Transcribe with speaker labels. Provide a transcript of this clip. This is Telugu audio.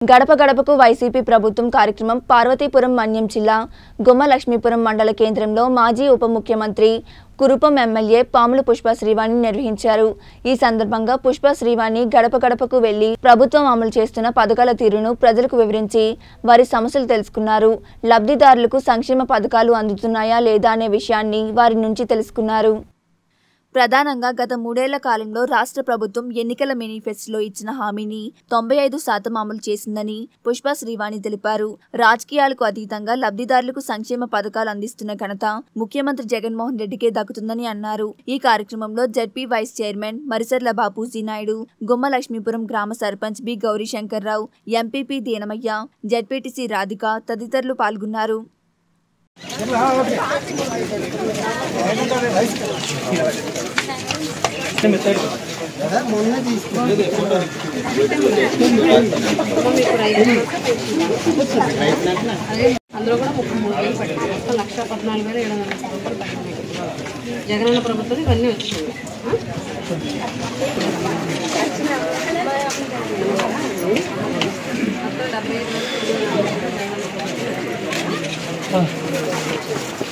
Speaker 1: గడప గడపకు వైసీపీ ప్రభుత్వం కార్యక్రమం పార్వతీపురం మన్యం జిల్లా గుమ్మ లక్ష్మీపురం మండల కేంద్రంలో మాజీ ఉప ముఖ్యమంత్రి కురుపం ఎమ్మెల్యే పాముల పుష్ప శ్రీవాణి నిర్వహించారు ఈ సందర్భంగా పుష్ప శ్రీవాణి గడప గడపకు వెళ్లి ప్రభుత్వం అమలు చేస్తున్న పథకాల తీరును ప్రజలకు వివరించి వారి సమస్యలు తెలుసుకున్నారు లబ్ధిదారులకు సంక్షేమ పథకాలు అందుతున్నాయా లేదా అనే విషయాన్ని వారి నుంచి తెలుసుకున్నారు ప్రధానంగా గత మూడేళ్ల కాలంలో రాష్ట్ర ప్రభుత్వం ఎన్నికల మేనిఫెస్టోలో ఇచ్చిన హామీని తొంభై ఐదు శాతం అమలు చేసిందని పుష్ప శ్రీవాణి తెలిపారు రాజకీయాలకు అతీతంగా లబ్ధిదారులకు సంక్షేమ పథకాలు అందిస్తున్న ఘనత ముఖ్యమంత్రి జగన్మోహన్ రెడ్డికే దక్కుతుందని అన్నారు ఈ కార్యక్రమంలో ZP vice chairman మరిసర్ల Bapuji Naidu గుమ్మ లక్ష్మీపురం గ్రామ sarpanch B Gauri Shankarrao MPP దీనమయ్య ZPTC Radhika తదితరులు పాల్గొన్నారు
Speaker 2: అందులో కూడా ముప్పై మూడు వేలు పడింది మొత్తం లక్ష పద్నాలుగు వేల ఏడు వందల ముప్పై రూపాయలు పడింది జగనన్న ప్రభుత్వం ఇవన్నీ వచ్చింది మొత్తం డెబ్బై ఐదు వేలు